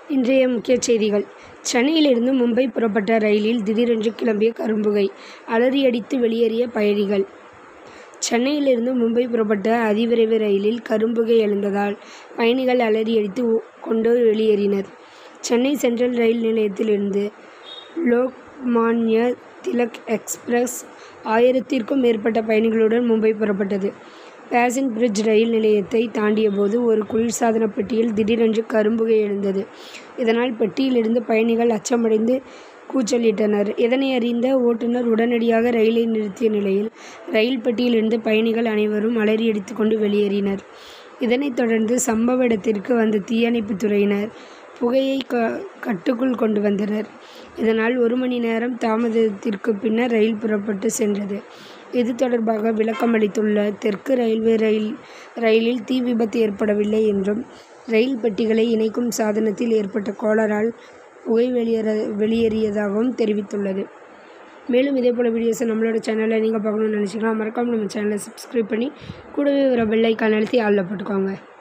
இன்றைய முக்கிய செய்திகள் சென்னையிலிருந்து மும்பை புறப்பட்ட ரயிலில் திடீரென்று கிளம்பிய கரும்புகை அலறியடித்து வெளியேறிய பயணிகள் சென்னையிலிருந்து மும்பை புறப்பட்ட அதிவிரைவு ரயிலில் கரும்புகை எழுந்ததால் பயணிகள் அலறியடித்து கொண்டு வெளியேறினர். சென்னை சென்ட்ரல் ரயில் நிலையத்திலிருந்து லோக்மான்ய திலக் எக்ஸ்பிரஸ் ஆயிரத்திற்கும் மேற்பட்ட பயணிகளுடன் மும்பை புறப்பட்டது. பாசின் பிரிட்ஜ் ரயில் நிலையத்தை தாண்டியபோது ஒரு குளிர்சாதன பெட்டியில் திடீரென்று கரும்புகை எழுந்தது. இதனால் பெட்டியிலிருந்து பயணிகள் அச்சமடைந்து கூச்சலிட்டனர். இதனை அறிந்த ஓட்டுனர் உடனடியாக ரயிலை நிறுத்திய நிலையில் ரயில் பெட்டியிலிருந்து பயணிகள் அனைவரும் அலறியடித்து கொண்டு வெளியேறினர். இதனைத் தொடர்ந்து சம்பவ இடத்திற்கு வந்த தீயணைப்புத் துறையினர் புகையை கட்டுக்குள் கொண்டு வந்தனர். இதனால் ஒரு மணி நேரம் தாமதத்திற்கு பின்னர் ரயில் புறப்பட்டு சென்றது. இது தொடர்பாக விளக்கம் அளித்துள்ள தெற்கு ரயில்வே ரயிலில் தீ விபத்து ஏற்படவில்லை என்றும் ரயில் பெட்டிகளை இணைக்கும் சாதனத்தில் ஏற்பட்ட கோளாறால் புகை வெளியேறியதாகவும் தெரிவித்துள்ளது. மேலும் இதேபோல வீடியோஸை நம்மளோட சேனல்ல நீங்க பார்க்கணும்னு நினைச்சீங்கன்னா மறக்காம நம்ம சேனலை சப்ஸ்கிரைப் பண்ணி கூடவே வர பெல் ஐகானை அழுத்தி ஆல்ல போட்டுக்கோங்க.